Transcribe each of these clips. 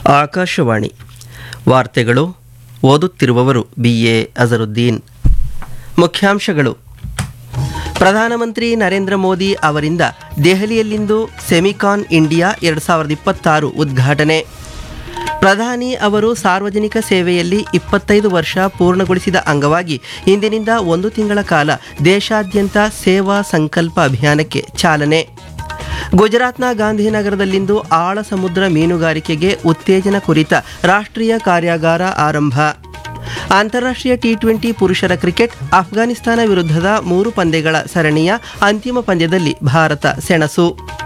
ಆಕಾಶವಾಣಿ ವಾರ್ತೆಗಳು ಓದುತ್ತಿರುವವರು B A Azharuddin ಮುಖ್ಯಾಂಶಗಳು ಪ್ರಧಾನಮಂತ್ರಿ ನರೇಂದ್ರ ಮೋದಿ ಅವರಿಂದ ದೆಹಲಿಯಲ್ಲಿಂದು ಸೆಮಿಕಾನ್ ಇಂಡಿಯಾ ಎರಡು ಸಾವಿರದ ಇಪ್ಪತ್ತಾರು ಉದ್ಘಾಟನೆ ಪ್ರಧಾನಿ ಅವರು ಸಾರ್ವಜನಿಕ ಸೇವೆಯಲ್ಲಿ ಇಪ್ಪತ್ತೈದು ವರ್ಷ ಪೂರ್ಣಗೊಳಿಸಿದ ಅಂಗವಾಗಿ ಇಂದಿನಿಂದ ಒಂದು ತಿಂಗಳ ಕಾಲ ದೇಶಾದ್ಯಂತ ಸೇವಾ ಸಂಕಲ್ಪ ಅಭಿಯಾನಕ್ಕೆ ಚಾಲನೆ ಗುಜರಾತ್ನ ಗಾಂಧಿನಗರದಲ್ಲಿಂದು ಆಳ ಸಮುದ್ರ ಮೀನುಗಾರಿಕೆಗೆ ಉತ್ತೇಜನ ಕುರಿತ ರಾಷ್ಟ್ರೀಯ ಕಾರ್ಯಾಗಾರ ಆರಂಭ ಅಂತಾರಾಷ್ಟ್ರೀಯ ಟಿ ಟ್ವೆಂಟಿ ಪುರುಷರ ಕ್ರಿಕೆಟ್ ಅಫ್ಘಾನಿಸ್ತಾನ ವಿರುದ್ಧದ ಮೂರು ಪಂದ್ಯಗಳ ಸರಣಿಯ ಅಂತಿಮ ಪಂದ್ಯದಲ್ಲಿ ಭಾರತ ಸೆಣಸು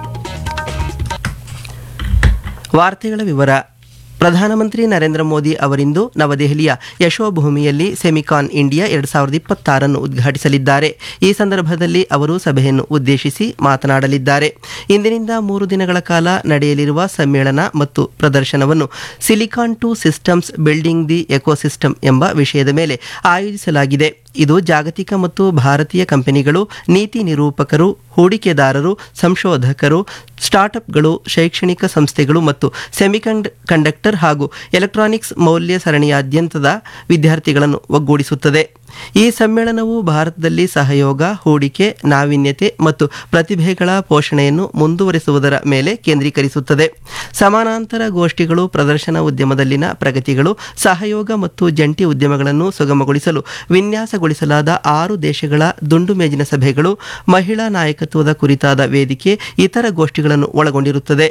ವಾರ್ತೆಗಳ ವಿವರ ಪ್ರಧಾನಮಂತ್ರಿ ನರೇಂದ್ರ ಮೋದಿ ಅವರಿಂದು ನವದೆಹಲಿಯ ಯಶೋಭೂಮಿಯಲ್ಲಿ ಸೆಮಿಕಾನ್ ಇಂಡಿಯಾ ಎರಡು ಸಾವಿರದ ಇಪ್ಪತ್ತಾರನ್ನು ಉದ್ಘಾಟಿಸಲಿದ್ದಾರೆ ಈ ಸಂದರ್ಭದಲ್ಲಿ ಅವರು ಸಭೆಯನ್ನು ಉದ್ದೇಶಿಸಿ ಮಾತನಾಡಲಿದ್ದಾರೆ ಇಂದಿನಿಂದ ಮೂರು ದಿನಗಳ ಕಾಲ ನಡೆಯಲಿರುವ ಸಮ್ಮೇಳನ ಮತ್ತು ಪ್ರದರ್ಶನವನ್ನು silicon to systems building the ecosystem ಎಂಬ ವಿಷಯದ ಮೇಲೆ ಆಯೋಜಿಸಲಾಗಿದೆ ಇದು ಜಾಗತಿಕ ಮತ್ತು ಭಾರತೀಯ ಕಂಪನಿಗಳು ನೀತಿ ನಿರೂಪಕರು ಹೂಡಿಕೆದಾರರು ಸಂಶೋಧಕರು ಸ್ಟಾರ್ಟ್ಅಪ್ಗಳು ಶೈಕ್ಷಣಿಕ ಸಂಸ್ಥೆಗಳು ಮತ್ತು ಸೆಮಿಕಂಡ್ ಕಂಡಕ್ಟರ್ ಹಾಗೂ ಎಲೆಕ್ಟ್ರಾನಿಕ್ಸ್ ಮೌಲ್ಯ ಸರಣಿಯಾದ್ಯಂತದ ವಿದ್ಯಾರ್ಥಿಗಳನ್ನು ಒಗ್ಗೂಡಿಸುತ್ತದೆ ಈ ಸಮ್ಮೇಳನವು ಭಾರತದಲ್ಲಿ ಸಹಯೋಗ ಹೂಡಿಕೆ ನಾವೀನ್ಯತೆ ಮತ್ತು ಪ್ರತಿಭೆಗಳ ಪೋಷಣೆಯನ್ನು ಮುಂದುವರಿಸುವುದರ ಮೇಲೆ ಕೇಂದ್ರೀಕರಿಸುತ್ತದೆ ಸಮಾನಾಂತರ ಗೋಷ್ಠಿಗಳು ಪ್ರದರ್ಶನ ಉದ್ಯಮದಲ್ಲಿನ ಪ್ರಗತಿಗಳು ಸಹಯೋಗ ಮತ್ತು ಜಂಟಿ ಉದ್ಯಮಗಳನ್ನು ಸುಗಮಗೊಳಿಸಲು ವಿನ್ಯಾಸಗೊಳಿಸಲಾದ ಆರು ದೇಶಗಳ ದುಂಡು ಮೇಜಿನ ಸಭೆಗಳು ಮಹಿಳಾ ನಾಯಕತ್ವದ ಕುರಿತಾದ ವೇದಿಕೆ ಇತರ ಗೋಷ್ಠಿಗಳನ್ನು ಒಳಗೊಂಡಿರುತ್ತದೆ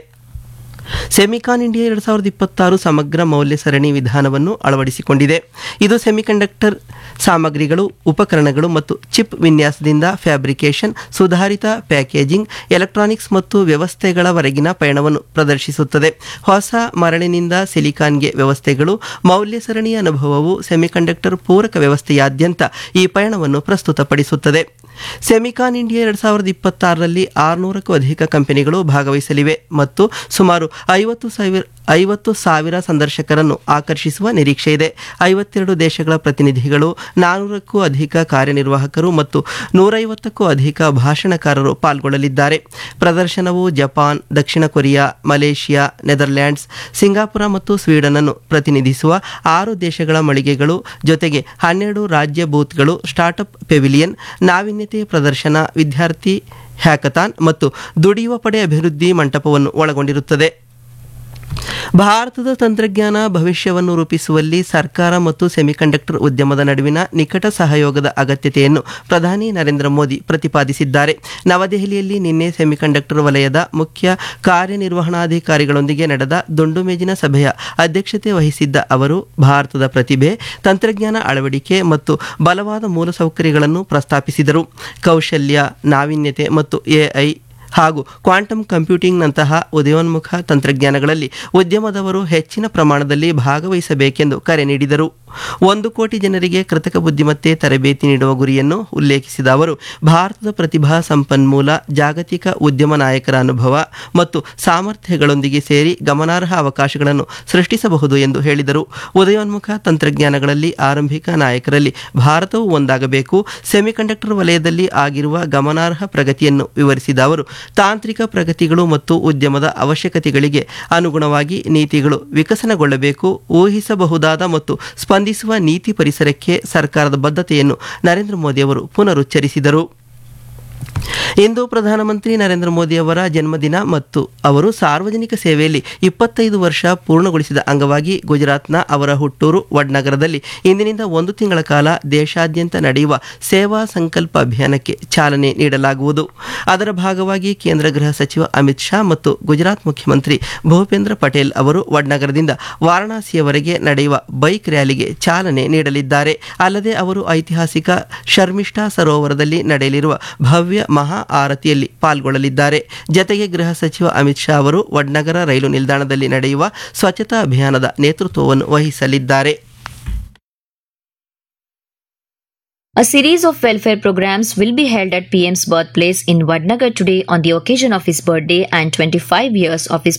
ಸೆಮಿಕಾನ್ ಇಂಡಿಯಾ ಎರಡು ಸಾವಿರದ ಇಪ್ಪತ್ತಾರು ಸಮಗ್ರ ಮೌಲ್ಯ ಸರಣಿ ವಿಧಾನವನ್ನು ಅಳವಡಿಸಿಕೊಂಡಿದೆ ಇದು ಸೆಮಿಕಂಡಕ್ಟರ್ ಸಾಮಗ್ರಿಗಳು ಉಪಕರಣಗಳು ಮತ್ತು ಚಿಪ್ ವಿನ್ಯಾಸದಿಂದ ಫ್ಯಾಬ್ರಿಕೇಷನ್ ಸುಧಾರಿತ ಪ್ಯಾಕೇಜಿಂಗ್ ಎಲೆಕ್ಟ್ರಾನಿಕ್ಸ್ ಮತ್ತು ವ್ಯವಸ್ಥೆಗಳವರೆಗಿನ ಪಯಣವನ್ನು ಪ್ರದರ್ಶಿಸುತ್ತದೆ ಹೊಸ ಮರಳಿನಿಂದ ಸಿಲಿಕಾನ್ಗೆ ವ್ಯವಸ್ಥೆಗಳು ಮೌಲ್ಯ ಸರಣಿಯ ಅನುಭವವು ಸೆಮಿಕಂಡಕ್ಟರ್ ಪೂರಕ ವ್ಯವಸ್ಥೆಯಾದ್ಯಂತ ಈ ಪಯಣವನ್ನು ಪ್ರಸ್ತುತಪಡಿಸುತ್ತದೆ ಸೆಮಿಕಾನ್ ಇಂಡಿಯಾ ಎರಡು ಸಾವಿರದ ಇಪ್ಪತ್ತಾರರಲ್ಲಿ ಆರುನೂರಕ್ಕೂ ಅಧಿಕ ಕಂಪನಿಗಳು ಭಾಗವಹಿಸಲಿವೆ ಮತ್ತು ಸುಮಾರು ಐವತ್ತು ಸಾವಿರ ಐವತ್ತು ಸಾವಿರ ಸಂದರ್ಶಕರನ್ನು ಆಕರ್ಷಿಸುವ ನಿರೀಕ್ಷೆ ಇದೆ ಐವತ್ತೆರಡು ದೇಶಗಳ ಪ್ರತಿನಿಧಿಗಳು ನಾನ್ನೂರಕ್ಕೂ ಅಧಿಕ ಕಾರ್ಯನಿರ್ವಾಹಕರು ಮತ್ತು ನೂರೈವತ್ತಕ್ಕೂ ಅಧಿಕ ಭಾಷಣಕಾರರು ಪಾಲ್ಗೊಳ್ಳಲಿದ್ದಾರೆ ಪ್ರದರ್ಶನವು ಜಪಾನ್ ದಕ್ಷಿಣ ಕೊರಿಯಾ ಮಲೇಷಿಯಾ ನೆದರ್ಲ್ಯಾಂಡ್ಸ್ ಸಿಂಗಾಪುರ ಮತ್ತು ಸ್ವೀಡನ್ ಅನ್ನು ಪ್ರತಿನಿಧಿಸುವ ಆರು ದೇಶಗಳ ಮಳಿಗೆಗಳು ಜೊತೆಗೆ ಹನ್ನೆರಡು ರಾಜ್ಯ ಬೂತ್ಗಳು ಸ್ಟಾರ್ಟ್ಅಪ್ ಪೆವಿಲಿಯನ್ ನಾವೀನ್ಯತೆ ಪ್ರದರ್ಶನ ವಿದ್ಯಾರ್ಥಿ ಹ್ಯಾಕಥಾನ್ ಮತ್ತು ದುಡಿಯುವ ಪಡೆ ಅಭಿವೃದ್ಧಿ ಮಂಟಪವನ್ನು ಒಳಗೊಂಡಿರುತ್ತದೆ ಭಾರತದ ತಂತ್ರಜ್ಞಾನ ಭವಿಷ್ಯವನ್ನು ರೂಪಿಸುವಲ್ಲಿ ಸರ್ಕಾರ ಮತ್ತು ಸೆಮಿಕಂಡಕ್ಟರ್ ಉದ್ಯಮದ ನಡುವಿನ ನಿಕಟ ಸಹಯೋಗದ ಅಗತ್ಯತೆಯನ್ನು ಪ್ರಧಾನಿ ನರೇಂದ್ರ ಮೋದಿ ಪ್ರತಿಪಾದಿಸಿದ್ದಾರೆ ನವದೆಹಲಿಯಲ್ಲಿ ನಿನ್ನೆ ಸೆಮಿಕಂಡಕ್ಟರ್ ವಲಯದ ಮುಖ್ಯ ಕಾರ್ಯನಿರ್ವಹಣಾಧಿಕಾರಿಗಳೊಂದಿಗೆ ನಡೆದ ದುಂಡು ಮೇಜಿನ ಸಭೆಯ ಅಧ್ಯಕ್ಷತೆ ವಹಿಸಿದ್ದ ಅವರು ಭಾರತದ ಪ್ರತಿಭೆ ತಂತ್ರಜ್ಞಾನ ಅಳವಡಿಕೆ ಮತ್ತು ಬಲವಾದ ಮೂಲಸೌಕರ್ಯಗಳನ್ನು ಪ್ರಸ್ತಾಪಿಸಿದರು ಕೌಶಲ್ಯ ನಾವೀನ್ಯತೆ ಮತ್ತು ಎಐ ಹಾಗೂ ಕ್ವಾಂಟಮ್ ಕಂಪ್ಯೂಟಿಂಗ್ನಂತಹ ಉದಯೋನ್ಮುಖ ತಂತ್ರಜ್ಞಾನಗಳಲ್ಲಿ ಉದ್ಯಮದವರು ಹೆಚ್ಚಿನ ಪ್ರಮಾಣದಲ್ಲಿ ಭಾಗವಹಿಸಬೇಕೆಂದು ಕರೆ ನೀಡಿದರು ಒಂದು ಕೋಟಿ ಜನರಿಗೆ ಕೃತಕ ಬುದ್ಧಿಮತ್ತೆ ತರಬೇತಿ ನೀಡುವ ಗುರಿಯನ್ನು ಉಲ್ಲೇಖಿಸಿದ ಅವರು ಭಾರತದ ಪ್ರತಿಭಾ ಸಂಪನ್ಮೂಲ ಜಾಗತಿಕ ಉದ್ಯಮ ನಾಯಕರ ಅನುಭವ ಮತ್ತು ಸಾಮರ್ಥ್ಯಗಳೊಂದಿಗೆ ಸೇರಿ ಗಮನಾರ್ಹ ಅವಕಾಶಗಳನ್ನು ಸೃಷ್ಟಿಸಬಹುದು ಎಂದು ಹೇಳಿದರು ಉದಯೋನ್ಮುಖ ತಂತ್ರಜ್ಞಾನಗಳಲ್ಲಿ ಆರಂಭಿಕ ನಾಯಕರಲ್ಲಿ ಭಾರತವು ಒಂದಾಗಬೇಕು ಸೆಮಿಕಂಡಕ್ಟರ್ ವಲಯದಲ್ಲಿ ಆಗಿರುವ ಗಮನಾರ್ಹ ಪ್ರಗತಿಯನ್ನು ವಿವರಿಸಿದ ಅವರು ತಾಂತ್ರಿಕ ಪ್ರಗತಿಗಳು ಮತ್ತು ಉದ್ಯಮದ ಅವಶ್ಯಕತೆಗಳಿಗೆ ಅನುಗುಣವಾಗಿ ನೀತಿಗಳು ವಿಕಸನಗೊಳ್ಳಬೇಕು ಊಹಿಸಬಹುದಾದ ಮತ್ತು ಸ್ಪಂದಿಸುವ ನೀತಿ ಪರಿಸರಕ್ಕೆ ಸರ್ಕಾರದ ಬದ್ಧತೆಯನ್ನು ನರೇಂದ್ರ ಮೋದಿ ಅವರು ಪುನರುಚ್ಚರಿಸಿದರು ಇಂದು ಪ್ರಧಾನಮಂತ್ರಿ ನರೇಂದ್ರ ಮೋದಿ ಅವರ ಜನ್ಮದಿನ ಮತ್ತು ಅವರು ಸಾರ್ವಜನಿಕ ಸೇವೆಯಲ್ಲಿ ಇಪ್ಪತ್ತೈದು ವರ್ಷ ಪೂರ್ಣಗೊಳಿಸಿದ ಅಂಗವಾಗಿ ಗುಜರಾತ್ನ ಅವರ ಹುಟ್ಟೂರು ವಡ್ನಗರದಲ್ಲಿ ಇಂದಿನಿಂದ ಒಂದು ತಿಂಗಳ ಕಾಲ ದೇಶಾದ್ಯಂತ ನಡೆಯುವ ಸೇವಾ ಸಂಕಲ್ಪ ಅಭಿಯಾನಕ್ಕೆ ಚಾಲನೆ ನೀಡಲಾಗುವುದು ಅದರ ಭಾಗವಾಗಿ ಕೇಂದ್ರ ಗೃಹ ಸಚಿವ ಅಮಿತ್ ಶಾ ಮತ್ತು ಗುಜರಾತ್ ಮುಖ್ಯಮಂತ್ರಿ ಭೂಪೇಂದ್ರ ಪಟೇಲ್ ಅವರು ವಡ್ನಗರದಿಂದ ವಾರಣಾಸಿಯವರೆಗೆ ನಡೆಯುವ ಬೈಕ್ ರ್ಯಾಲಿಗೆ ಚಾಲನೆ ನೀಡಲಿದ್ದಾರೆ ಅಲ್ಲದೆ ಅವರು ಐತಿಹಾಸಿಕ ಶರ್ಮಿಷ್ಠಾ ಸರೋವರದಲ್ಲಿ ನಡೆಯಲಿರುವ ಭವ್ಯ ಮಹಾ ಆರತಿಯಲ್ಲಿ ಪಾಲ್ಗೊಳ್ಳಲಿದ್ದಾರೆ ಜತೆಗೆ ಗೃಹ ಸಚಿವ ಅಮಿತ್ ಶಾ ಅವರು ವಡ್ನಗರ ರೈಲು ನಿಲ್ದಾಣದಲ್ಲಿ ನಡೆಯುವ ಸ್ವಚ್ಛತಾ ಅಭಿಯಾನದ ನೇತೃತ್ವವನ್ನು ವಹಿಸಲಿದ್ದಾರೆ A series of welfare programs will be held at PM's birthplace in Vadnagar today on the occasion of his birthday and 25 years of his